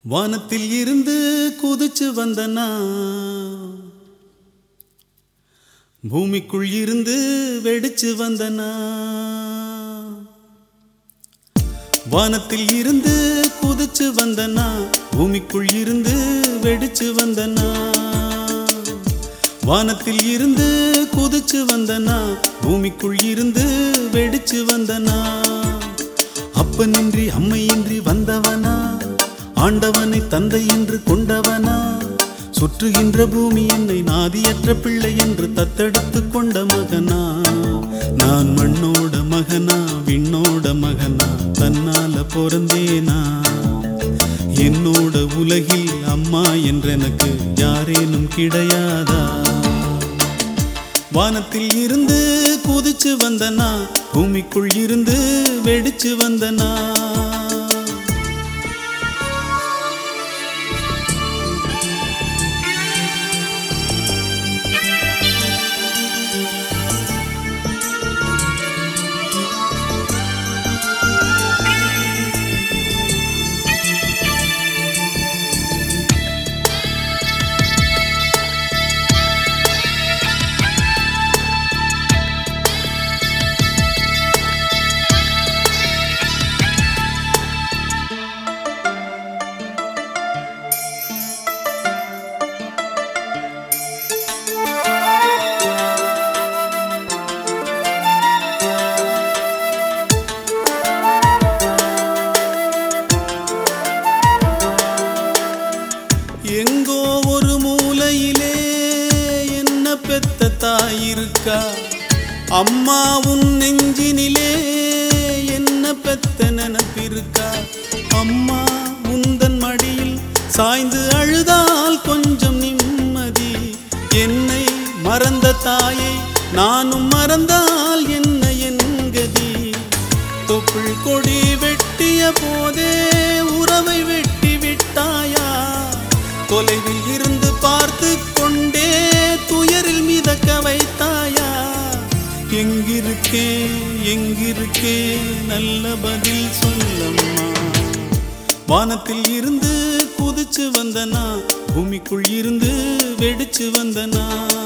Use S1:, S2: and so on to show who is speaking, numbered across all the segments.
S1: வானத்தில் இருந்து குதிச்சு வந்தனா பூமிக்குள் இருந்து வெடிச்சு வந்தனா வானத்தில் இருந்து குதிச்சு வந்தனா பூமிக்குள் இருந்து வெடிச்சு வந்தனா வானத்தில் இருந்து குதிச்சு வந்தனா பூமிக்குள் இருந்து வெடிச்சு வந்தனா அப்பனின்றி அம்மையின்றி வந்தவனா ஆண்டவனை தந்தை என்று கொண்டவனா சுற்றுகின்ற பூமி என்னை நாதியற்ற பிள்ளை என்று தத்தெடுத்து கொண்ட மகனா நான் மண்ணோட மகனா விண்ணோட மகனா தன்னால பிறந்தேனா என்னோட உலகில் அம்மா என்றெனக்கு யாரேனும் கிடையாதா வானத்தில் இருந்து குதிச்சு வந்தனா பூமிக்குள் இருந்து வெடிச்சு வந்தனா எங்கோ ஒரு மூலையிலே என்ன பெத்த தாயிருக்கா அம்மா உன் நெஞ்சினிலே என்ன பெத்த நினப்பிருக்கா அம்மா உந்தன் மடியில் சாய்ந்து அழுதால் கொஞ்சம் நிம்மதி என்னை மறந்த தாயை நானும் மறந்தால் என்ன என் கதி தொப்புள் கொடி வெட்டிய போதே உறவை வெட்டி விட்டாயா தொலைவில் இருந்து பார்த்து கொண்டே துயரில் மிதக்க வைத்தாயா எங்கிருக்கே எங்கிருக்கே நல்ல பதில் சொல்லம்மா வானத்தில் இருந்து குதிச்சு வந்தனா பூமிக்குள் இருந்து வெடிச்சு வந்தனா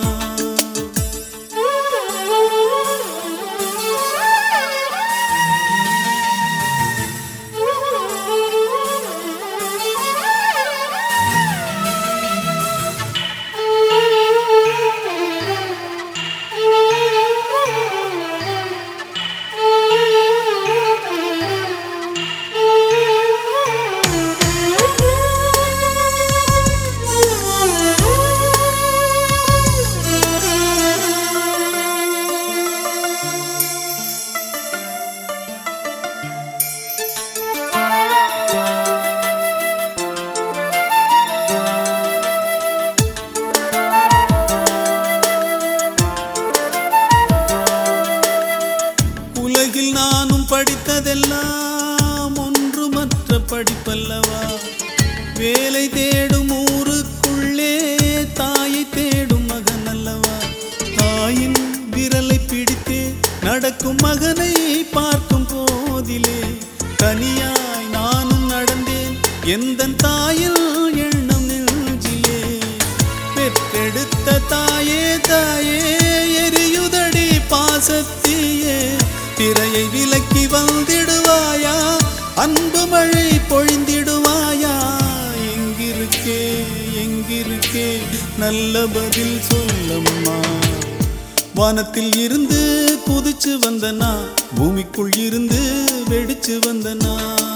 S1: உலகில் நானும் படித்ததெல்லாம் ஒன்றுமற்ற படிப்பல்லவா வேலை தேடும் ஊருக்குள்ளே தாயை தேடும் மகன் அல்லவா தாயின் விரலை பிடித்தே நடக்கும் மகனை பார்க்கும் போதிலே தனியாய் நானும் நடந்தேன் எந்த தாயில் எண்ணம் நெஞ்சிலே பெற்றெடுத்த தாயே தாயே எரியுதடி பாசத்தியே திரையை விலக்கி வந்திடுவாயா அன்பு மழை பொழிந்திடுவாயா எங்கிருக்கே எங்கிருக்கே நல்ல பதில் சொல்லம்மா வானத்தில் இருந்து குதிச்சு வந்தனா பூமிக்குள் இருந்து வெடிச்சு வந்தனா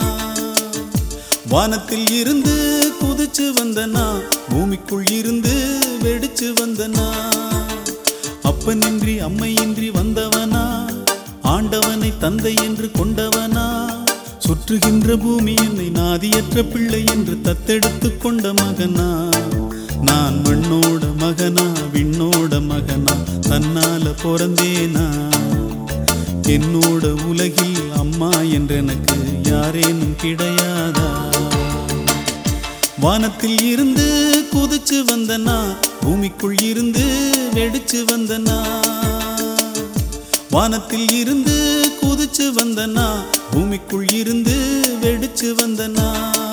S1: வானத்தில் இருந்து குதிச்சு வந்தனா பூமிக்குள் இருந்து வெடிச்சு வந்தனா அப்பனின்றி அம்மையின்றி வந்தவனா ஆண்டவனை தந்தை என்று கொண்டவனா சுற்றுகின்ற பூமி என்னை நாதியற்ற பிள்ளை என்று தத்தெடுத்து கொண்ட மகனா நான் மண்ணோட மகனா விண்ணோட மகனா தன்னால பிறந்தேனா என்னோட உலகில் அம்மா என்றெனக்கு யாரேனும் கிடையாதா வானத்தில் இருந்து குதிச்சு வந்தனா பூமிக்குள் இருந்து வெடிச்சு வந்தனா வானத்தில் இருந்து குதிச்சு வந்தனா பூமிக்குள் இருந்து வெடிச்சு வந்தனா